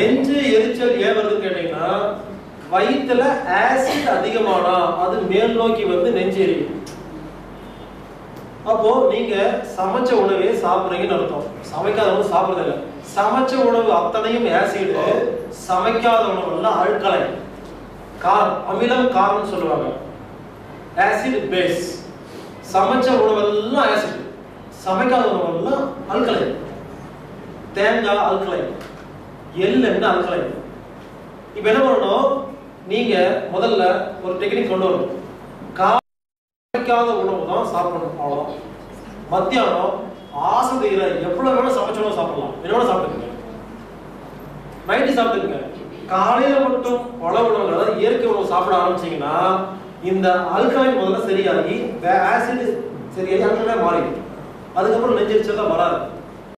நெஞ்சு எரிச்சல் ஏன் வருதுன்னு கேட்டீங்கன்னா வயிற்றுல ஆசிட் அதிகமானா அது மேல் நோக்கி வந்து நெஞ்சு எரியும் அப்போ நீங்க சமைச்ச உணவே சாப்பிடுறீங்கன்னு அர்த்தம் சமைக்காத உணவு சாப்பிடுறது இல்ல சமைச்ச உணவு அத்தனையும் ஆசிட் சமைக்காத உணவு எல்லாம் அல்கலை காரம் அமிலம் காரம்னு சொல்லுவாங்க ஆசிட் பேஸ் சமைச்ச உணவெல்லாம் ஆசிட் சமைக்காத உணவெல்லாம் அல்கலை தேங்காய் அல்கலை எள் என்ன அல்கலை இப்போ என்ன பண்ணணும் நீங்க முதல்ல ஒரு டெக்னிக் கொண்டு வரணும் கா- சமைக்காத உணவு தான் சாப்பிடணும் அவ்வளவுதான் மத்தியானம் ஆசை தீர எவ்வளவு வேணும் சமைச்ச உணவு சாப்பிடலாம் என்ன வேணும் சாப்பிட்டுக்கங்க நைட்டு சாப்பிட்டுக்கங்க காலையில மட்டும் பழ உணவுகள் அதாவது இயற்கை உணவு சாப்பிட ஆரம்பிச்சீங்கன்னா இந்த ஆல்கலைன் முதல்ல சரியாகி ஆசிட் சரியாகி ஆல்கலைனா மாறிடும் அதுக்கப்புறம் நெஞ்செரிச்சல் தான் வராது